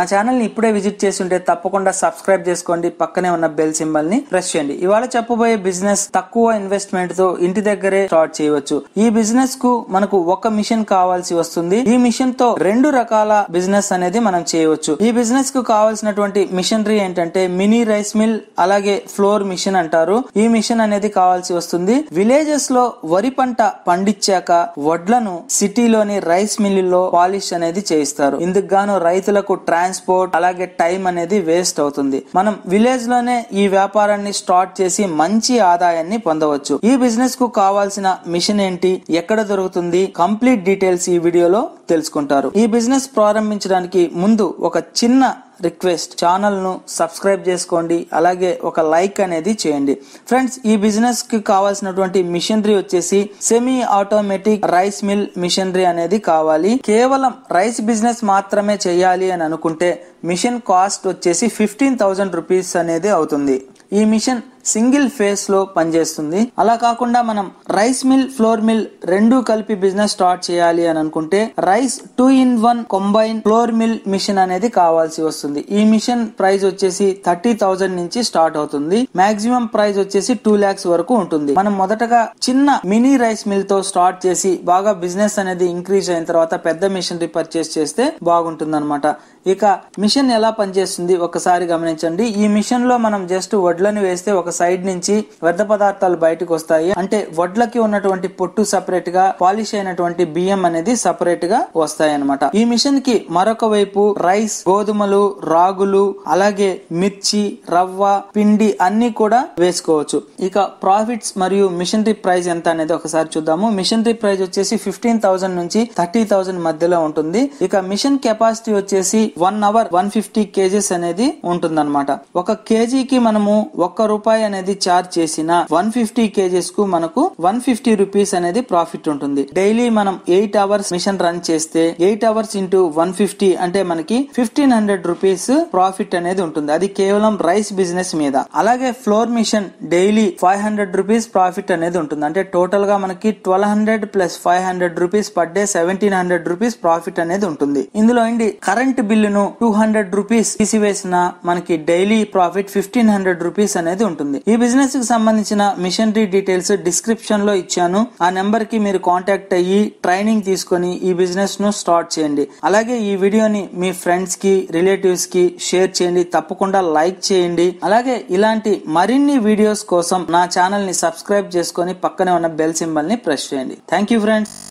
channel ని ఇప్పుడే visit చేసి ఉంటే తప్పకుండా సబ్స్క్రైబ్ చేసుకోండి పక్కనే ఉన్న బెల్ సింబల్ ని ప్రెస్ చేయండి ఇవాళ చెప్పబోయే బిజినెస్ తక్కువ ఇన్వెస్ట్మెంట్ తో ఇంటి దగ్గరే స్టార్ట్ చేయవచ్చు ఈ బిజినెస్ కు మనకు ఒక మిషన్ కావాల్సి వస్తుంది ఈ మిషన్ తో రెండు రకాల బిజినెస్ అనేది మనం చేయవచ్చు ఈ బిజినెస్ కు కావాల్సినటువంటి మిషనరీ ఏంటంటే మినీ రైస్ మిల్ అలాగే ఫ్లోర్ మిషన్ అంటారు ఈ మిషన్ అనేది కావాల్సి వస్తుంది విలేజెస్ లో వరి పంట పండించాక వడ్లను సిటీలోని రైస్ మిల్లుల్లో పాలిష్ అనేది చేయిస్తారు ఇందుకు గాను రైతులకు ట్రాన్స్పోర్ట్ అలాగే టైం అనేది వేస్ట్ అవుతుంది మనం విలేజ్ లోనే ఈ వ్యాపారాన్ని స్టార్ట్ చేసి మంచి ఆదాయాన్ని పొందవచ్చు ఈ బిజినెస్ కు కావాల్సిన మిషన్ ఏంటి ఎక్కడ దొరుకుతుంది కంప్లీట్ డీటెయిల్స్ ఈ వీడియోలో తెలుసుకుంటారు ఈ బిజినెస్ ప్రారంభించడానికి ముందు ఒక చిన్న రిక్వెస్ట్ ఛానల్ ను సబ్స్క్రైబ్ చేసుకోండి అలాగే ఒక లైక్ అనేది చేయండి ఫ్రెండ్స్ ఈ బిజినెస్ కి కావాల్సినటువంటి మిషనరీ వచ్చేసి semi automatic rice mill machinery అనేది కావాలి కేవలం రైస్ బిజినెస్ మాత్రమే చేయాలి అని అనుకుంటే మిషన్ కాస్ట్ వచ్చేసి ఫిఫ్టీన్ థౌసండ్ రూపీస్ అనేది అవుతుంది ఈ మిషన్ సింగిల్ ఫేస్ లో పనిచేస్తుంది అలా కాకుండా మనం రైస్ మిల్ ఫ్లోర్ మిల్ రెండు కలిపి బిజినెస్ స్టార్ట్ చేయాలి అని అనుకుంటే rice two in one combine flour mill machine అనేది కావాల్సి వస్తుంది ఈ మిషన్ ప్రైస్ వచ్చేసి థర్టీ థౌజండ్ నుంచి స్టార్ట్ అవుతుంది మాక్సిమం ప్రైస్ వచ్చేసి టూ లాక్స్ వరకు ఉంటుంది మనం మొదటగా చిన్న మినీ రైస్ మిల్ తో స్టార్ట్ చేసి బాగా బిజినెస్ అనేది ఇంక్రీజ్ అయిన తర్వాత పెద్ద మిషనరీ పర్చేస్ చేస్తే బాగుంటుంది ఇక మిషన్ ఎలా పనిచేస్తుంది ఒకసారి గమనించండి ఈ మిషన్ లో మనం జస్ట్ వడ్లను వేస్తే ఒక సైడ్ నుంచి వ్యర్థ పదార్థాలు బయటకు వస్తాయి అంటే వడ్లకి ఉన్నటువంటి పొట్టు సపరేట్ గా పాలిష్ అయినటువంటి బియ్యం అనేది సపరేట్ గా వస్తాయి అనమాట ఈ మిషన్ కి మరొక వైపు రైస్ గోధుమలు రాగులు అలాగే మిర్చి రవ్వ పిండి అన్ని కూడా వేసుకోవచ్చు ఇక ప్రాఫిట్స్ మరియు మిషనరీ ప్రైస్ ఎంత అనేది ఒకసారి చూద్దాము మిషనరీ ప్రైస్ వచ్చేసి ఫిఫ్టీన్ థౌసండ్ నుంచి థర్టీ థౌసండ్ మధ్యలో ఉంటుంది ఇక మిషన్ కెపాసిటీ వచ్చేసి one hour one fifty kgs అనేది ఉంటుందన్నమాట ఒక కేజీకి మనము ఒక్క రూపాయి అనేది చార్జ్ చేసిన వన్ ఫిఫ్టీ కేజెస్ కు మనకు వన్ ఫిఫ్టీ రూపీస్ అనేది ప్రాఫిట్ ఉంటుంది డైలీ మనం ఎయిట్ అవర్స్ మిషన్ రన్ చేస్తే eight hours into one fifty అంటే మనకి ఫిఫ్టీన్ హండ్రెడ్ రూపీస్ ప్రాఫిట్ అనేది ఉంటుంది అది కేవలం రైస్ బిజినెస్ మీద అలాగే flour machine daily five hundred rupees profit అనేది ఉంటుంది అంటే టోటల్ గా మనకి twelve hundred plus five hundred rupees per day seventeen hundred rupees profit అనేది ఉంటుంది ఇందులో ఏంటి కరెంట్ బిల్లును టూ హండ్రెడ్ రూపీస్ తీసివేసిన మనకి daily profit fifteen hundred rupees అనేది ఉంటుంది ఈ బిజినెస్ కి సంబంధించిన మిషనరీ డీటెయిల్స్ డిస్క్రిప్షన్ లో ఇచ్చాను ఆ నెంబర్ కి మీరు కాంటాక్ట్ అయ్యి ట్రైనింగ్ తీసుకొని ఈ బిజినెస్ ను స్టార్ట్ చేయండి అలాగే ఈ వీడియోని మీ ఫ్రెండ్స్ కి రిలేటివ్స్ కి షేర్ చేయండి తప్పకుండా లైక్ చేయండి అలాగే ఇలాంటి మరిన్ని వీడియోస్ కోసం నా ఛానల్ ని సబ్స్క్రైబ్ చేసుకొని పక్కనే ఉన్న బెల్ సింబల్ ని ప్రెస్ చేయండి థ్యాంక్ యూ ఫ్రెండ్స్